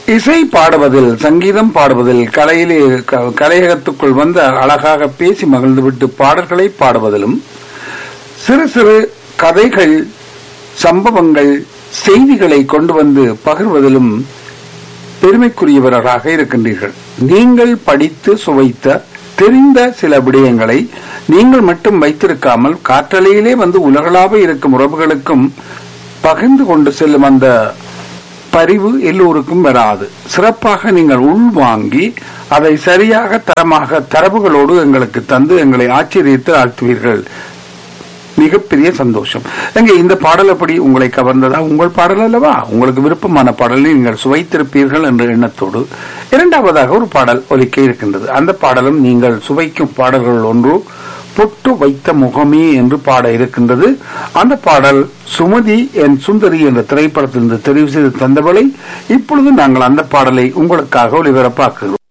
இசை பாடுவதில் சங்கீதம் பாடுவதில் கலையிலே க- கலையகத்துக்குள் வந்து அழகாக பேசி மகிழ்ந்துவிட்டு பாடல்களை பாடுவதிலும் சிறு சிறு கதைகள் சம்பவங்கள் செய்திகளை கொண்டு வந்து பகிர்வதிலும் பெருமைக்குரியவராக இருக்கின்றீர்கள் நீங்கள் படித்து சுவைத்த தெரிந்த சில விடயங்களை நீங்கள் மட்டும் வைத்திருக்காமல் காற்றலையிலே வந்து உலகளாவ இருக்கும் உறவுகளுக்கும் பகிர்ந்து கொண்டு செல்லும் அந்த பரிவு எல்லோருக்கும் வராது சிறப்பாக நீங்கள் உள்வாங்கி அதை சரியாக தரமாக தரவுகளோடு எங்களுக்கு தந்து எங்களை ஆச்சரியத்து ஆழ்த்துவீர்கள் மிகப்பெரிய சந்தோஷம் எங்க இந்த பாடல் எப்படி உங்களை கவர்ந்ததா உங்கள் பாடல் அல்லவா உங்களுக்கு விருப்பமான பாடலை நீங்கள் சுவைத்திருப்பீர்கள் என்ற எண்ணத்தோடு இரண்டாவதாக ஒரு பாடல் ஒலிக்க இருக்கின்றது அந்த பாடலும் நீங்கள் சுவைக்கும் பாடல்கள் ஒன்று பொட்டு வைத்த முகமே என்று பாட இருக்கின்றது அந்த பாடல் சுமதி என் சுந்தரி என்ற திரைப்படத்திலிருந்து தெரிவு செய்து தந்தவளை இப்பொழுது நாங்கள் அந்த பாடலை உங்களுக்காக ஒளிபரப்பாக்குகிறோம்